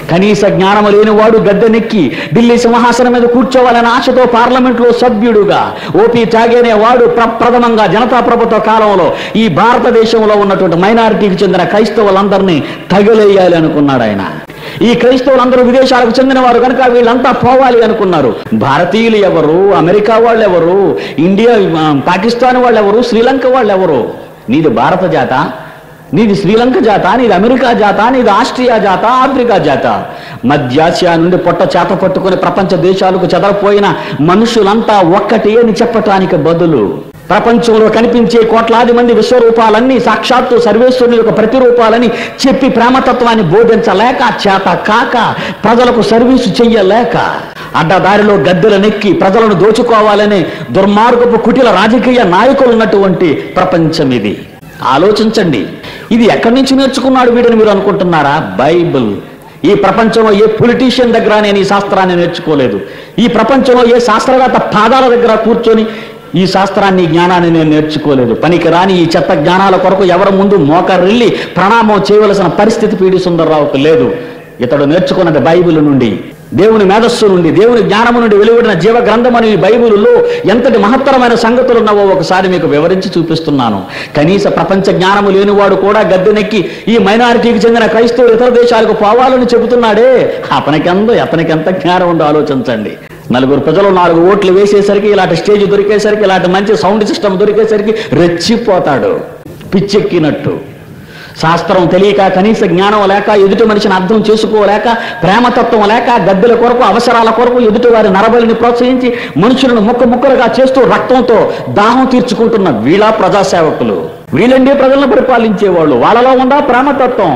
కనీస జ్ఞానము లేనివాడు గద్దెనెక్కి ఢిల్లీ సింహాసనం మీద కూర్చోవాలనే ఆశతో పార్లమెంట్లో సభ్యుడుగా ఓపీ త్యాగేనే వాడు ప్రప్రథమంగా జనతా ప్రభుత్వ కాలంలో ఈ భారతదేశంలో ఉన్నటువంటి మైనారిటీకి చెందిన క్రైస్తవులందరినీ తగిలేయాలి అనుకున్నాడు ఆయన ఈ క్రైస్తవులందరూ విదేశాలకు చెందిన వారు కనుక వీళ్ళంతా పోవాలి అనుకున్నారు భారతీయులు ఎవరు అమెరికా వాళ్ళు ఎవరు ఇండియా ఆ, పాకిస్తాన్ వాళ్ళు ఎవరు శ్రీలంక వాళ్ళు ఎవరు నీది భారత జాత నీది శ్రీలంక జాత నీది అమెరికా జాత నీది ఆస్ట్రియా జాత ఆఫ్రికా జాత మధ్యాసియా నుండి పొట్ట చేత పట్టుకుని ప్రపంచ దేశాలకు చెదరపోయిన మనుషులంతా ఒక్కటే అని చెప్పటానికి బదులు ప్రపంచంలో కనిపించే కోట్లాది మంది విశ్వరూపాలన్నీ సాక్షాత్తు సర్వేశ్వరుని యొక్క ప్రతిరూపాలని చెప్పి ప్రేమతత్వాన్ని బోధించలేక చేత కాక ప్రజలకు సర్వీసు చెయ్యలేక అడ్డదారిలో గద్దెల నెక్కి ప్రజలను దోచుకోవాలనే దుర్మార్గపు కుటిల రాజకీయ నాయకులు ఉన్నటువంటి ప్రపంచం ఇది ఆలోచించండి ఇది ఎక్కడి నుంచి నేర్చుకున్నాడు వీడని మీరు అనుకుంటున్నారా బైబిల్ ఈ ప్రపంచంలో ఏ పొలిటీషియన్ దగ్గర నేను ఈ శాస్త్రాన్ని నేర్చుకోలేదు ఈ ప్రపంచంలో ఏ శాస్త్రవేత్త పాదాల దగ్గర కూర్చొని ఈ శాస్త్రాన్ని ఈ జ్ఞానాన్ని నేను నేర్చుకోలేదు పనికి రాని ఈ చెత్త జ్ఞానాల కొరకు ఎవరి ముందు మోకరిల్లి ప్రణామం చేయవలసిన పరిస్థితి పీడి సుందర్రావుకు లేదు ఇతడు నేర్చుకున్నది బైబిల్ నుండి దేవుని మేధస్సు నుండి దేవుని జ్ఞానము నుండి వెలువడిన జీవ గ్రంథం అనే ఈ బైబిల్లో ఎంతటి మహత్తరమైన సంగతులు ఉన్నావో ఒకసారి మీకు వివరించి చూపిస్తున్నాను కనీస ప్రపంచ జ్ఞానము లేనివాడు కూడా గద్దెనెక్కి ఈ మైనారిటీకి చెందిన క్రైస్తవులు ఇతర దేశాలకు పోవాలని చెబుతున్నాడే అతనికెందో అతనికెంత జ్ఞానం ఉందో ఆలోచించండి నలుగురు ప్రజలు నాలుగు ఓట్లు వేసేసరికి ఇలాంటి స్టేజ్ దొరికేసరికి ఇలాంటి మంచి సౌండ్ సిస్టమ్ దొరికేసరికి రెచ్చిపోతాడు పిచ్చెక్కినట్టు శాస్త్రం తెలియక కనీస జ్ఞానం లేక ఎదుటి మనిషిని అర్థం చేసుకోలేక ప్రేమతత్వం లేక గద్దెల కొరకు అవసరాల కొరకు ఎదుటి వారి నరబలిని ప్రోత్సహించి మనుషులను ముక్క ముక్కలుగా చేస్తూ రక్తంతో దాహం తీర్చుకుంటున్న వీళ్ళ ప్రజాసేవకులు వీళ్ళండి ప్రజలను పరిపాలించేవాళ్ళు వాళ్ళలో ఉందా ప్రేమతత్వం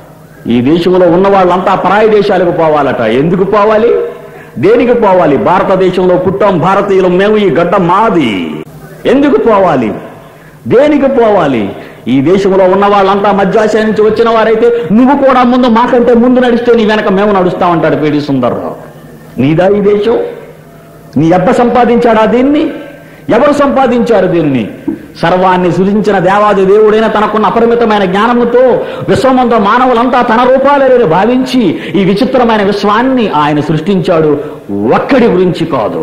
ఈ దేశంలో ఉన్న వాళ్ళంతా పరాయి దేశాలకు పోవాలట ఎందుకు పోవాలి దేనికి పోవాలి భారతదేశంలో పుట్టాం భారతీయులు మేము ఈ గడ్డ మాది ఎందుకు పోవాలి దేనికి పోవాలి ఈ దేశంలో ఉన్న వాళ్ళంతా మధ్యాశయ నుంచి వచ్చిన వారైతే నువ్వు కూడా ముందు మాకంటే ముందు నడిస్తే నీ వెనక మేము నడుస్తామంటాడు పేడి సుందర్రావు నీదా ఈ దేశం నీ అబ్బ సంపాదించాడా దీన్ని ఎవరు సంపాదించారు దీన్ని సర్వాన్ని సృజించిన దేవాది దేవుడైన తనకున్న అపరిమితమైన జ్ఞానముతో విశ్వమంతో మానవులంతా తన రూపాలని భావించి ఈ విచిత్రమైన విశ్వాన్ని ఆయన సృష్టించాడు ఒక్కడి గురించి కాదు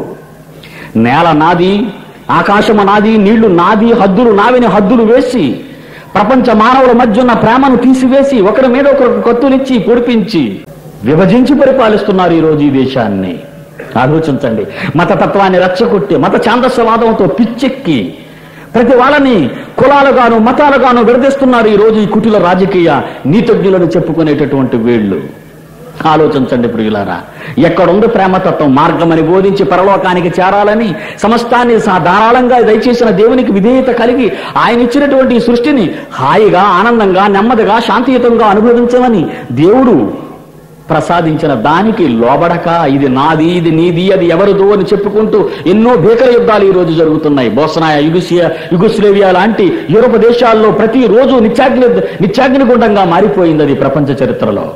నేల నాది ఆకాశము నాది నీళ్లు నాది హద్దులు నావిని హద్దులు వేసి ప్రపంచ మానవుల మధ్య ఉన్న ప్రేమను తీసివేసి ఒకరి మీద ఒకరికి కత్తులిచ్చి పొడిపించి విభజించి పరిపాలిస్తున్నారు ఈరోజు ఈ దేశాన్ని ఆలోచించండి మతతత్వాన్ని రెచ్చగొట్టి మత ఛాందస్యవాదంతో పిచ్చెక్కి ప్రతి వాళ్ళని కులాలుగాను మతాలుగాను విడదీస్తున్నారు ఈ రోజు ఈ కుటిల రాజకీయ నీతజ్ఞులను చెప్పుకునేటటువంటి వీళ్ళు ఆలోచించండి ప్రియులారా ఎక్కడుంది ప్రేమతత్వం మార్గమని బోధించి పరలోకానికి చేరాలని సమస్తాన్ని సా- ధారాళంగా దయచేసిన దేవునికి విధేయత కలిగి ఆయన ఇచ్చినటువంటి ఈ సృష్టిని హాయిగా ఆనందంగా నెమ్మదిగా శాంతియుతంగా అనుభవించమని దేవుడు ప్రసాదించిన దానికి లోబడక ఇది నాది ఇది నీది అది ఎవరిదో అని చెప్పుకుంటూ ఎన్నో భీకర యుద్ధాలు ఈ రోజు జరుగుతున్నాయి బోసనాయ యుగుసియా యుగుస్లేవియా లాంటి యూరోప్ దేశాల్లో ప్రతిరోజు నిత్యాగ్ని నిత్యాగ్నిగుండంగా మారిపోయింది అది ప్రపంచ చరిత్రలో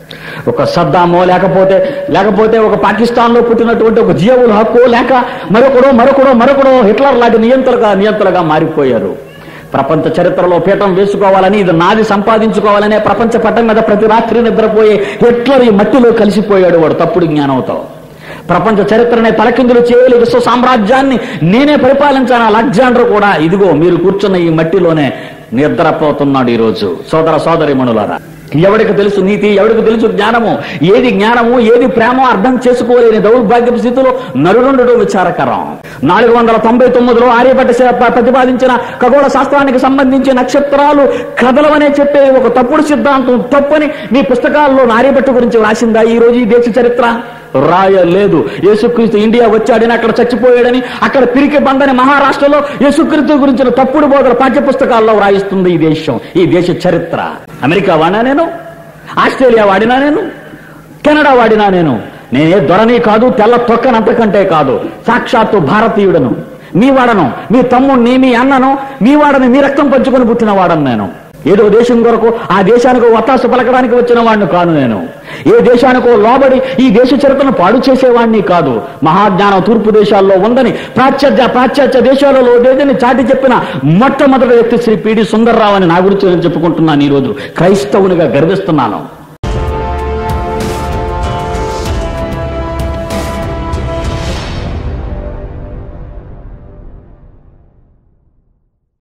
ఒక సద్దామో లేకపోతే లేకపోతే ఒక పాకిస్తాన్ లో పుట్టినటువంటి ఒక జియోవుల్ హక్కు లేక మరొకడో మరొకడో మరొకడో హిట్లర్ లాంటి నియంత్రగా నియంత్రగా మారిపోయారు ప్రపంచ చరిత్రలో పీఠం వేసుకోవాలని ఇది నాది సంపాదించుకోవాలనే ప్రపంచ పట్టం మీద ప్రతి రాత్రి నిద్రపోయే హిట్లర్ ఈ మట్టిలో కలిసిపోయాడు వాడు తప్పుడు జ్ఞానంతో ప్రపంచ చరిత్రనే తలకిందులు చేయలి విశ్వ సామ్రాజ్యాన్ని నేనే పరిపాలించాను అలెగ్జాండర్ కూడా ఇదిగో మీరు కూర్చున్న ఈ మట్టిలోనే నిద్రపోతున్నాడు ఈరోజు సోదర సోదరి మనులారా ఎవడికి తెలుసు నీతి ఎవడికి తెలుసు జ్ఞానము ఏది జ్ఞానము ఏది ప్రేమ అర్థం చేసుకోలేని దౌర్భాగ్యపు స్థితిలో నరుడుండటం విచారకరం నాలుగు వందల తొంభై తొమ్మిదిలో ఆర్యభట్ట శ- ప- ప్రతిపాదించిన ఖగోళ శాస్త్రానికి సంబంధించి నక్షత్రాలు కథలవనే చెప్పే ఒక తప్పుడు సిద్ధాంతం తప్పని మీ పుస్తకాల్లో ఆర్యభట్ట గురించి రాసిందా ఈ రోజు ఈ దేశ చరిత్ర రాయలేదు యేసుక్రీస్తు ఇండియా వచ్చాడని అక్కడ చచ్చిపోయాడని అక్కడ పిరికి బందని మహారాష్ట్రలో యేసుక్రీస్తు గురించిన తప్పుడు బోధన పాఠ్య పుస్తకాల్లో రాయిస్తుంది ఈ దేశం ఈ దేశ చరిత్ర అమెరికా వాడినా నేను ఆస్ట్రేలియా వాడినా నేను కెనడా వాడినా నేను నేనే దొరని కాదు తెల్ల తొక్కనంతకంటే కాదు సాక్షాత్తు భారతీయుడను మీ వాడను మీ తమ్ముడిని మీ అన్నను మీ వాడని మీ రక్తం పంచుకొని పుట్టిన వాడను నేను ఏదో దేశం కొరకు ఆ దేశానికి వత్తాసు పలకడానికి వచ్చిన వాడిని కాను నేను ఏ దేశానికో లోబడి ఈ దేశ చరిత్రను పాడు చేసేవాడిని కాదు మహాజ్ఞానం తూర్పు దేశాల్లో ఉందని పాశ్చాత్య పాశ్చాత్య దేశాలలో లేదని చాటి చెప్పిన మొట్టమొదటి వ్యక్తి శ్రీ పిడి సుందర్రావు అని నా గురించి నేను చెప్పుకుంటున్నాను ఈరోజు క్రైస్తవునిగా గర్విస్తున్నాను